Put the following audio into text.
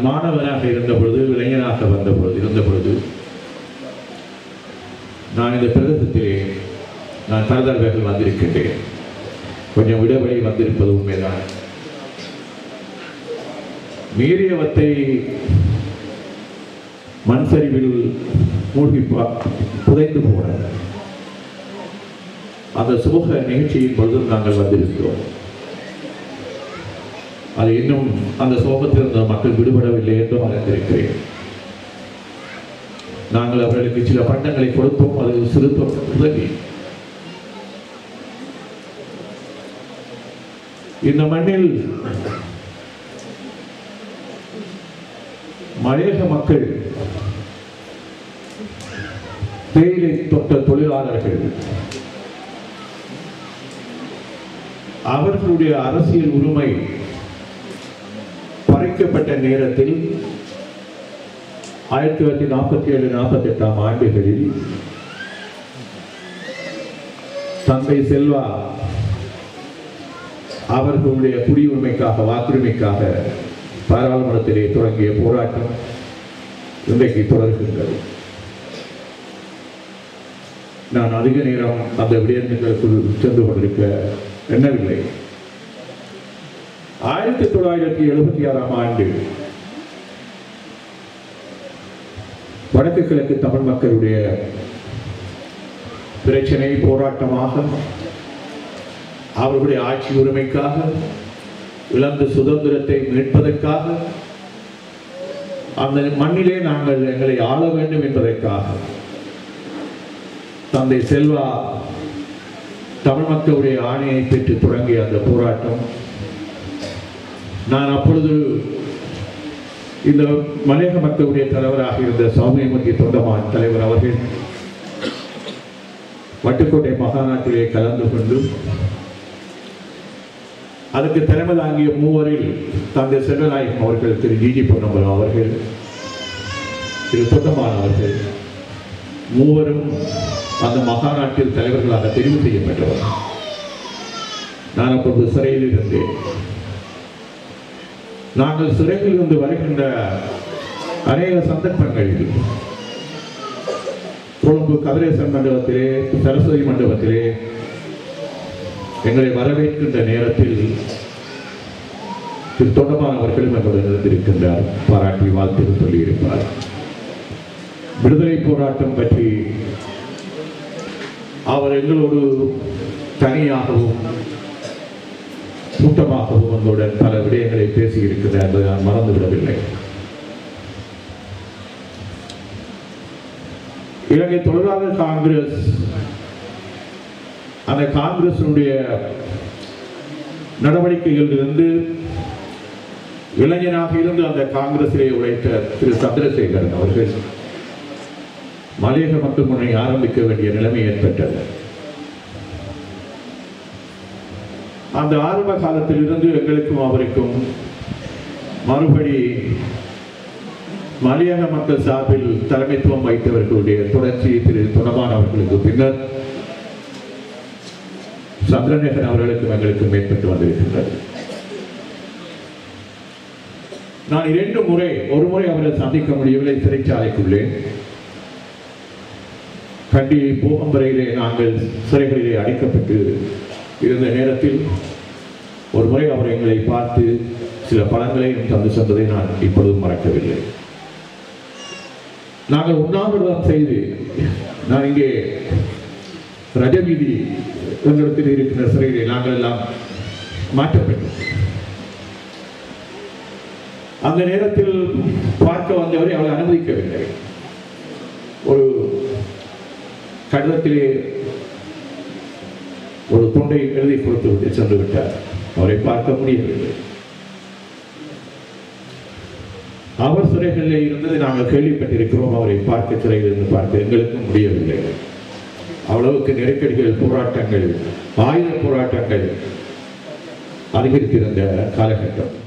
மாணவனாக இருந்த பொழுது இளைஞனாக வந்த பொழுது இருந்த பொழுது நான் இந்த பிரதேசத்திலே நான் தரதரவைகள் வந்திருக்கின்றேன் கொஞ்சம் இடைவெளி வந்திருப்பது உண்மைதான் மீறியவத்தை மண் சரிவில் மூழ்கி பா- புதைந்து போன அந்த சமூக நிகழ்ச்சியின் பொழுதும் நாங்கள் வந்திருக்கிறோம் அது இன்னும் அந்த சோகத்தில் இருந்த மக்கள் விடுபடவில்லை என்றும் அறிந்திருக்கிறேன் நாங்கள் அவர்களுக்கு சில பண்டங்களை கொடுத்தோம் அது சிறு தொ- உதவி இந்த மண்ணில் மலையக மக்கள் தேயிலை தொட்ட தொழிலாளர்கள் அவர்களுடைய அரசியல் உரிமை பறிக்கப்பட்ட நேரத்தில் ஆயிரத்தி தொள்ளாயிரத்தி நாற்பத்தி ஏழு நாற்பத்தி எட்டாம் ஆண்டுகளில் தந்தை செல்வா அவர்களுடைய குடியுரிமைக்காக வாக்குரிமைக்காக பாராளுமன்றத்திலே தொடங்கிய போராட்டம் இன்றைக்கு தொடர்கின்றது நான் அதிக நேரம் அந்த விடயங்களுக்குள் சென்று கொண்டிருக்க எண்ணவில்லை ஆயிரத்தி தொள்ளாயிரத்தி எழுபத்தி ஆறாம் ஆண்டு வடக்கு கிழக்கு தமிழ் மக்களுடைய பிரச்சனை போராட்டமாக அவர்களுடைய ஆட்சி உரிமைக்காக இழந்த சுதந்திரத்தை மீட்பதற்காக அந்த மண்ணிலே நாங்கள் எங்களை ஆள வேண்டும் என்பதற்காக தந்தை செல்வா தமிழ் மக்களுடைய ஆணையை பெற்று தொடங்கிய அந்த போராட்டம் நான் அப்பொழுது இந்த மலையக மக்களுடைய தலைவராக இருந்த சௌமியமூர்த்தி தொண்டமான் தலைவர் அவர்கள் வட்டுக்கோட்டை மகாநாட்டிலே கலந்து கொண்டு அதுக்கு தலைமை தாங்கிய மூவரில் தந்தை செல்வநாயகம் அவர்கள் திரு ஜிஜி பொன்னம்பலம் அவர்கள் திரு தொண்டமான் அவர்கள் மூவரும் அந்த மகாநாட்டில் தலைவர்களாக தெரிவு செய்யப்பட்டவர் நான் அப்பொழுது சிறையில் இருந்தேன் நாங்கள் சிறையில் இருந்து வருகின்ற அநேக சந்தர்ப்பங்களில் கொழும்பு கதிரேசன் மண்டபத்திலே சரஸ்வதி மண்டபத்திலே எங்களை வரவேற்கின்ற நேரத்தில் திரு தொண்டமான் அவர்களும் எங்களுடன் இருந்திருக்கின்றார் பாராட்டி வாழ்த்து சொல்லியிருப்பார் விடுதலை போராட்டம் பற்றி அவர் எங்களோடு தனியாகவும் கூட்டமாகவும் எங்களுடன் பல விடயங்களை பேசியிருக்கிறார் என்பதை நான் மறந்துவிடவில்லை இலங்கை தொழிலாளர் காங்கிரஸ் அந்த காங்கிரசினுடைய நடவடிக்கைகளிலிருந்து இளைஞனாக இருந்து அந்த காங்கிரசிலே உழைத்த திரு சந்திரசேகரன் அவர்கள் மலையக மக்கள் முன்னணி ஆரம்பிக்க வேண்டிய நிலைமை ஏற்பட்டது அந்த ஆரம்ப காலத்தில் இருந்து எங்களுக்கும் அவருக்கும் மறுபடி மலையக மக்கள் சார்பில் தலைமைத்துவம் வைத்தவர்களுடைய தொடர்ச்சி திரு துணமான் அவர்களுக்கு பின்னர் சந்திரநேகன் அவர்களுக்கும் எங்களுக்கும் ஏற்பட்டு வந்திருக்கின்றது நான் இரண்டு முறை ஒரு முறை அவரை சந்திக்க முடியவில்லை சிறைச்சாலைக்குள்ளே கண்டி போகும் வரையிலே நாங்கள் சிறைகளிலே அடைக்கப்பட்டு இருந்த நேரத்தில் ஒரு முறை அவர் எங்களை பார்த்து சில பழங்களையும் தந்து சென்றதை நான் இப்பொழுதும் மறக்கவில்லை நாங்கள் உண்ணாவிரதம் செய்து நான் இங்கே ரஜவீதி எங்களிடத்தில் இருக்கின்ற சிறையிலே நாங்கள் எல்லாம் மாற்றப்பட்டோம் அந்த நேரத்தில் பார்க்க வந்தவரை அவளை அனுமதிக்கவில்லை ஒரு கடிதத்திலே ஒரு துண்டை எழுதி கொடுத்து விட்டு சென்று விட்டார் அவரை பார்க்க முடியவில்லை அவர் சிறைகளில் இருந்தது நாங்கள் கேள்விப்பட்டிருக்கிறோம் அவரை பார்க்க சிறையில் இருந்து பார்க்க எங்களுக்கும் முடியவில்லை அவ்வளவுக்கு நெருக்கடிகள் போராட்டங்கள் ஆயுத போராட்டங்கள் அதிகரித்திருந்த காலகட்டம்